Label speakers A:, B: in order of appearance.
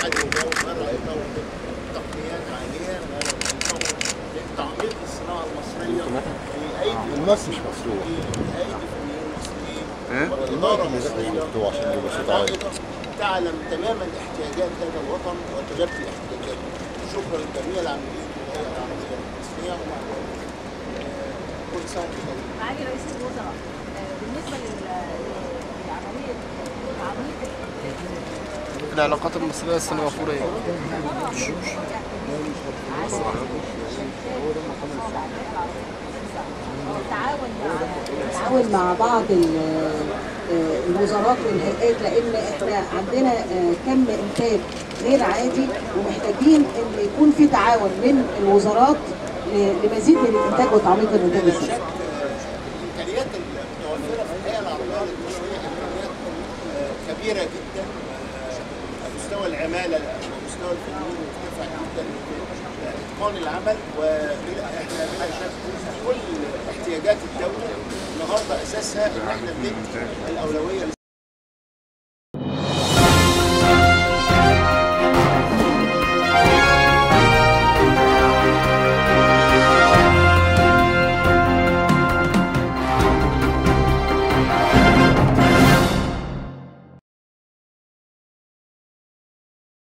A: عادي وجو مرة يطور تقنيات عالية مرة يطور تعميق الصناعة المصرية في أيدي
B: الناس مش مفتوح
A: في أيدي فنيين مصريين
C: إيه؟
A: والإدارة
B: الموقف مش
A: المصرية
B: مفتوح عشان يبقى صوت عالي
A: أيضا تعلم تماما احتياجات هذا الوطن وتلبي احتياجاته شكرا لجميع العاملين في الهيئة العربية للتصنيع ومع ذلك آه، كل سنة وأنتم طيبين.
D: معالي رئيس الوزراء آه، بالنسبه لل- لعمليه تعميق
C: العلاقات المصرية السنغافورية
D: التعاون مع
E: نتعاون مع بعض ال- آه، الوزارات والهيئات لان احنا عندنا آه، كم انتاج غير عادي ومحتاجين ان يكون في تعاون من الوزارات ل- لمزيد من الانتاج وتعميق الانتاج
A: بلا
E: الزراعي.
A: شك آه، الامكانيات المتوفره في الهيئه العربيه للتصنيع امكانيات آه، كبيره جدا آه، مستوى العماله ومستوى الفنيين مرتفع جدا آه، اتقان العمل واحنا بلا شك كل احتياجات الدوله النهارده اساسها ان احنا بندي الاولويه